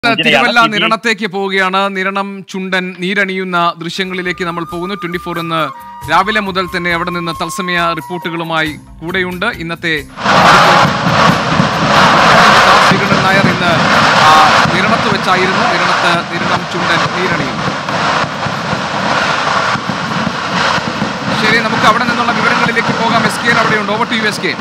തിരുവല്ല സൂചനയാണ്. നിരണത്തേക്ക് പോവുകയാണ് നിരണം ചുണ്ടൻ നീരണിയുന്ന ദൃശ്യങ്ങളിലേക്ക് നമ്മൾ പോകുന്നു ട്വന്റി ഫോർ എന്ന് രാവിലെ മുതൽ തന്നെ അവിടെ നിന്ന് തത്സമയ റിപ്പോർട്ടുകളുമായി കൂടെയുണ്ട് ഇന്നത്തെ ശ്രീകണ്ഠൻ നായർ ഇന്ന് ആ, നിരണത്ത് വെച്ചായിരുന്നു നിരണത്ത് നിരണം ചുണ്ടൻ നീരണിയും ശരി നമുക്ക് അവിടെ നിന്നുള്ള വിവരങ്ങളിലേക്ക് പോകാം എസ് കെ അവിടെയുണ്ട് over to you S K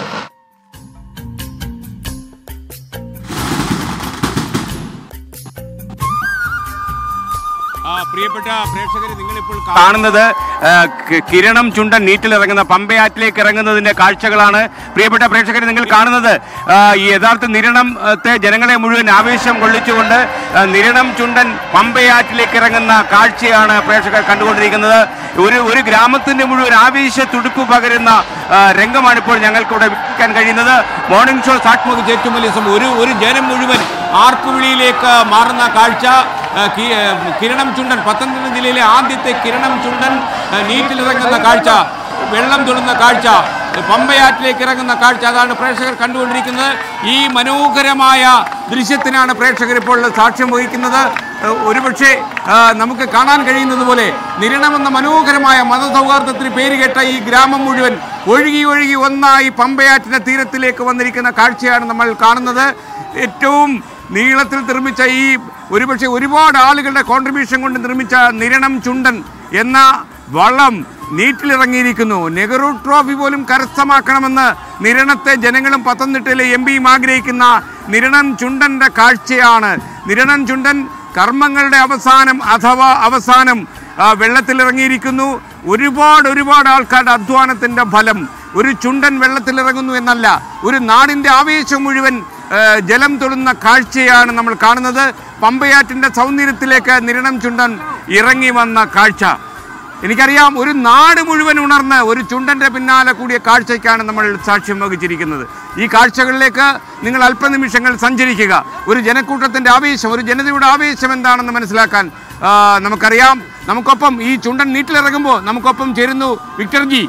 ആ, പ്രിയപ്പെട്ട പ്രേക്ഷകരെ നിങ്ങളിപ്പോൾ കാണുന്നത് ആ, കി- കിരണം ചുണ്ടൻ നീറ്റിലിറങ്ങുന്ന പമ്പയാറ്റിലേക്ക് ഇറങ്ങുന്നതിന്റെ കാഴ്ചകളാണ് പ്രിയപ്പെട്ട പ്രേക്ഷകരെ നിങ്ങൾ കാണുന്നത് ആ, ഈ യഥാർത്ഥ നിരണത്തെ ജനങ്ങളെ മുഴുവൻ ആവേശം കൊള്ളിച്ചുകൊണ്ട് ആ, നിരണം ചുണ്ടൻ പമ്പയാറ്റിലേക്ക് ഇറങ്ങുന്ന കാഴ്ചയാണ് പ്രേക്ഷകർ കണ്ടുകൊണ്ടിരിക്കുന്നത് ഒരു ഒരു ഗ്രാമത്തിന്റെ മുഴുവൻ ആവേശ തുടുപ്പ് പകരുന്ന ആ, രംഗമാണിപ്പോൾ ഞങ്ങൾക്കിവിടെ വീക്ഷിക്കാൻ കഴിയുന്നത് മോർണിംഗ് ഷോ സാത്മക ജേറ്റുമലിസം ഒരു ഒരു ജനം മുഴുവൻ ആർപ്പുവിളിയിലേക്ക് മാറുന്ന കാഴ്ച ആ, കി- ആ, കിരണം ചുണ്ടൻ പത്തനംതിട്ട ജില്ലയിലെ ആദ്യത്തെ കിരണം ചുണ്ടൻ ആ, നീറ്റിലിറങ്ങുന്ന കാഴ്ച വെള്ളം തൊടുന്ന കാഴ്ച പമ്പയാറ്റിലേക്ക് ഇറങ്ങുന്ന കാഴ്ച അതാണ് പ്രേക്ഷകർ കണ്ടുകൊണ്ടിരിക്കുന്നത് ഈ മനോഹരമായ ദൃശ്യത്തിനാണ് പ്രേക്ഷകർ ഇപ്പോൾ സാക്ഷ്യം വഹിക്കുന്നത് ഏഹ് ഒരുപക്ഷെ ആ, നമുക്ക് കാണാൻ കഴിയുന്നത് പോലെ നിരണമെന്ന മനോഹരമായ മതസൗഹാർദ്ദത്തിന് പേരുകേട്ട ഈ ഗ്രാമം മുഴുവൻ ഒഴുകി ഒഴുകി ഒന്നായി പമ്പയാറ്റിന്റെ തീരത്തിലേക്ക് വന്നിരിക്കുന്ന കാഴ്ചയാണ് നമ്മൾ കാണുന്നത് ഏറ്റവും നീളത്തിൽ നിർമ്മിച്ച ഈ ഒരുപക്ഷെ ഒരുപാട് ആളുകളുടെ കോൺട്രിബ്യൂഷൻ കൊണ്ട് നിർമ്മിച്ച നിരണം ചുണ്ടൻ എന്ന വള്ളം നീറ്റിലിറങ്ങിയിരിക്കുന്നു നെഹ്റു ട്രോഫി പോലും കരസ്ഥമാക്കണമെന്ന് നിരണത്തെ ജനങ്ങളും പത്തനംതിട്ടയിലെ എം പിയും ആഗ്രഹിക്കുന്ന നിരണം ചുണ്ടന്റെ കാഴ്ചയാണ് നിരണം ചുണ്ടൻ കർമ്മങ്ങളുടെ അവസാനം അഥവാ അവസാനം ആ, വെള്ളത്തിലിറങ്ങിയിരിക്കുന്നു ഒരുപാട് ഒരുപാട് ആൾക്കാരുടെ അധ്വാനത്തിന്റെ ഫലം ഒരു ചുണ്ടൻ വെള്ളത്തിലിറങ്ങുന്നു എന്നല്ല ഒരു നാടിന്റെ ആവേശം മുഴുവൻ ആ, ജലം തൊടുന്ന കാഴ്ചയാണ് നമ്മൾ കാണുന്നത് പമ്പയാറ്റിന്റെ സൗന്ദര്യത്തിലേക്ക് നിരണം ചുണ്ടൻ ഇറങ്ങി വന്ന കാഴ്ച എനിക്കറിയാം ഒരു നാട് മുഴുവൻ ഉണർന്ന് ഒരു ചുണ്ടന്റെ പിന്നാലെ കൂടിയ കാഴ്ചയ്ക്കാണ് നമ്മൾ സാക്ഷ്യം വഹിച്ചിരിക്കുന്നത് ഈ കാഴ്ചകളിലേക്ക് നിങ്ങൾ അല്പനിമിഷങ്ങൾ സഞ്ചരിക്കുക ഒരു ജനക്കൂട്ടത്തിന്റെ ആവേശം ഒരു ജനതയുടെ ആവേശം എന്താണെന്ന് മനസ്സിലാക്കാൻ ആ, നമുക്കറിയാം നമുക്കൊപ്പം ഈ ചുണ്ടൻ നീട്ടിലിറങ്ങുമ്പോൾ നമുക്കൊപ്പം ചേരുന്നു വിക്ടർ ജി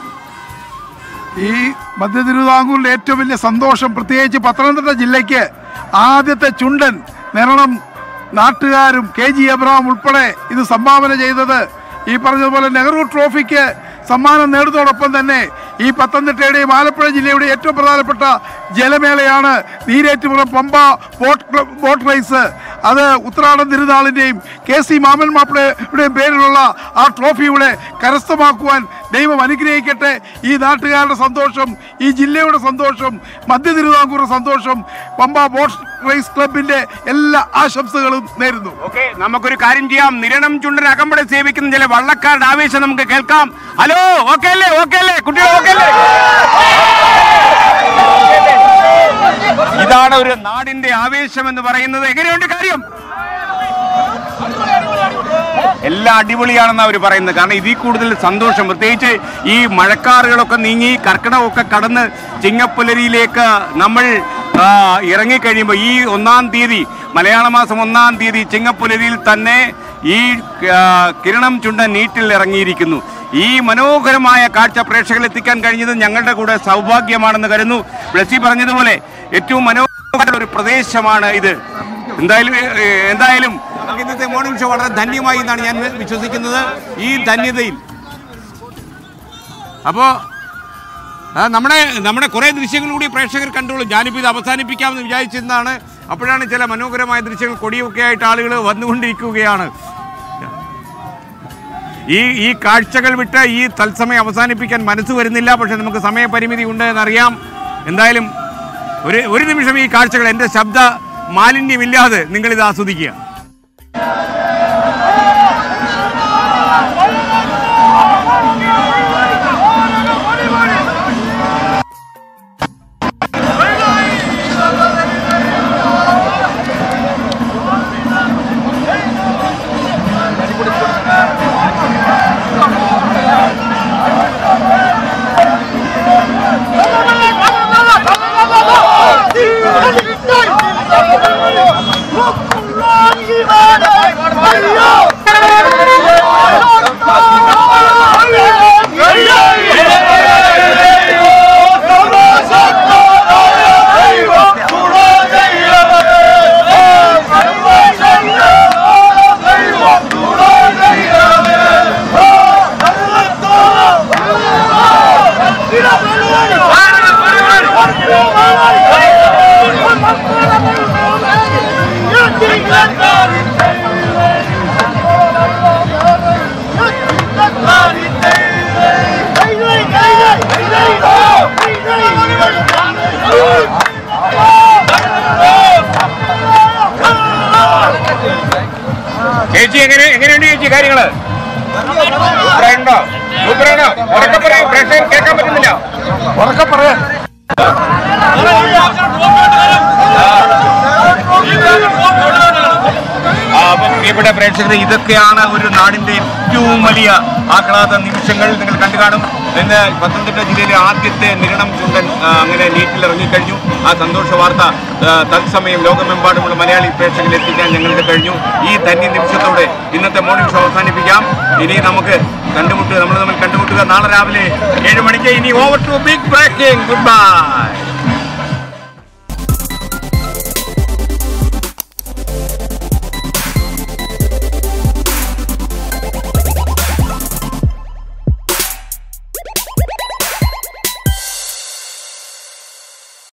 ഈ മധ്യ തിരുവിതാംകൂറിലെ ഏറ്റവും വലിയ സന്തോഷം പ്രത്യേകിച്ച് പത്തനംതിട്ട ജില്ലയ്ക്ക് ആദ്യത്തെ ചുണ്ടൻ നിരണം നാട്ടുകാരും കെ ജി എബ്രഹാം ഉൾപ്പെടെ ഇത് സംഭാവന ചെയ്തത് ഈ പറഞ്ഞതുപോലെ നെഹ്റു ട്രോഫിക്ക് സമ്മാനം നേടുന്നതോടൊപ്പം തന്നെ ഈ പത്തനംതിട്ടയുടെയും ആലപ്പുഴ ജില്ലയുടെയും ഏറ്റവും പ്രധാനപ്പെട്ട ജലമേളയാണ് നീരേറ്റുപുറം പമ്പ ബോട്ട് ക്ല- ബോട്ട് റേസ് അത് ഉത്രാടം തിരുനാളിൻ്റെയും കെ സി മാമൻ മാപ്പിളയുടെയും പേരിലുള്ള ആ ട്രോഫിയുടെ കരസ്ഥമാക്കുവാൻ ദൈവം അനുഗ്രഹിക്കട്ടെ ഈ നാട്ടുകാരുടെ സന്തോഷം ഈ ജില്ലയുടെ സന്തോഷം മധ്യ തിരുവിതാംകൂർ സന്തോഷം പമ്പ ബോട്ട് റേസ് ക്ലബിന്റെ എല്ലാ ആശംസകളും നേരുന്നു ഓക്കെ നമുക്കൊരു കാര്യം ചെയ്യാം നിരണം ചുണ്ടൻ അകമ്പടെ സേവിക്കുന്ന ചില വള്ളക്കാരുടെ ആവേശം നമുക്ക് കേൾക്കാം ഹലോ ഓക്കെ അല്ലേ ഓക്കെ അല്ലേ കുട്ടികൾ ഓക്കെ അല്ലേ ഇതാണ് ഒരു നാടിന്റെ ആവേശം എന്ന് പറയുന്നത് എങ്ങനെയുണ്ട് കാര്യം എല്ലാം അടിപൊളിയാണെന്ന് അവർ പറയുന്നത് കാരണം ഇതിൽ കൂടുതൽ സന്തോഷം പ്രത്യേകിച്ച് ഈ മഴക്കാറുകളൊക്കെ നീങ്ങി കർക്കിടകമൊക്കെ കടന്ന് ചിങ്ങപ്പുലരിയിലേക്ക് നമ്മൾ ആ, ഇറങ്ങിക്കഴിയുമ്പോൾ ഈ ഒന്നാം തീയതി മലയാള മാസം ഒന്നാം തീയതി ചിങ്ങപ്പുലരിയിൽ തന്നെ ഈ ആ, കിരണം ചുണ്ട നീറ്റിൽ ഇറങ്ങിയിരിക്കുന്നു ഈ മനോഹരമായ കാഴ്ച പ്രേക്ഷകരിൽ എത്തിക്കാൻ കഴിഞ്ഞത് ഞങ്ങളുടെ കൂടെ സൗഭാഗ്യമാണെന്ന് കരുതുന്നു ബ്ലസി പറഞ്ഞതുപോലെ ഏറ്റവും മനോഹര ഒരു പ്രദേശമാണ് ഇത് എന്തായാലും ഏ, എന്തായാലും നമുക്ക് ഇന്നത്തെ മോർണിംഗ് ഷോ വളരെ ധന്യമായി എന്നാണ് ഞാൻ വിശ്വസിക്കുന്നത് ഈ ധന്യതയിൽ അപ്പോൾ നമ്മുടെ നമ്മുടെ കുറേ ദൃശ്യങ്ങൾ കൂടി പ്രേക്ഷകർ കണ്ടോളൂ ഞാനിപ്പോൾ ഇത് അവസാനിപ്പിക്കാമെന്ന് വിചാരിച്ചിരുന്നതാണ് അപ്പോഴാണ് ചില മനോഹരമായ ദൃശ്യങ്ങൾ കൊടിയൊക്കെ ആയിട്ട് ആളുകൾ വന്നുകൊണ്ടിരിക്കുകയാണ് ഈ ഈ കാഴ്ചകൾ വിട്ട് ഈ തത്സമയം അവസാനിപ്പിക്കാൻ മനസ്സ് വരുന്നില്ല പക്ഷെ നമുക്ക് സമയപരിമിതി ഉണ്ട് എന്നറിയാം എന്തായാലും ഒരു ഒരു നിമിഷം ഈ കാഴ്ചകൾ എൻ്റെ ശബ്ദ മാലിന്യമില്ലാതെ നിങ്ങളിത് ആസ്വദിക്കുക Yeah. ചേച്ചി എങ്ങനെ എങ്ങനെയുണ്ട് ചേച്ചി കാര്യങ്ങള് സൂപ്പറായിട്ടുണ്ടോ സൂപ്പറാണോ ഉറക്കെ പറയൂ പ്രേക്ഷകർ കേൾക്കാൻ പറ്റുന്നില്ല ഉറക്കെ പറയാൻ ആ, അപ്പം പ്രിയപ്പെട്ട പ്രേക്ഷകരെ ഇതൊക്കെയാണ് ഒരു നാടിന്റെ ഏറ്റവും വലിയ ആഹ്ലാദ നിമിഷങ്ങൾ നിങ്ങൾ കണ്ടു കാണും ഇന്ന് പത്തനംതിട്ട ജില്ലയിലെ ആദ്യത്തെ നിരണം ചുണ്ടൻ ആ, അങ്ങനെ നീറ്റിൽ ഇറങ്ങിക്കഴിഞ്ഞു ആ സന്തോഷ വാർത്ത ആ, തത്സമയം ലോകമെമ്പാടുമുള്ള മലയാളി പ്രേക്ഷകരിൽ എത്തിക്കാൻ ഞങ്ങൾക്ക് കഴിഞ്ഞു ഈ ധന്യ നിമിഷത്തോടെ ഇന്നത്തെ മോർണിംഗ് ഷോ അവസാനിപ്പിക്കാം ഇനി നമുക്ക് കണ്ടുമുട്ടുക നമ്മൾ തമ്മിൽ കണ്ടുമുട്ടുക നാളെ രാവിലെ ഏഴ് മണിക്ക് ഇനി over to big breaking good by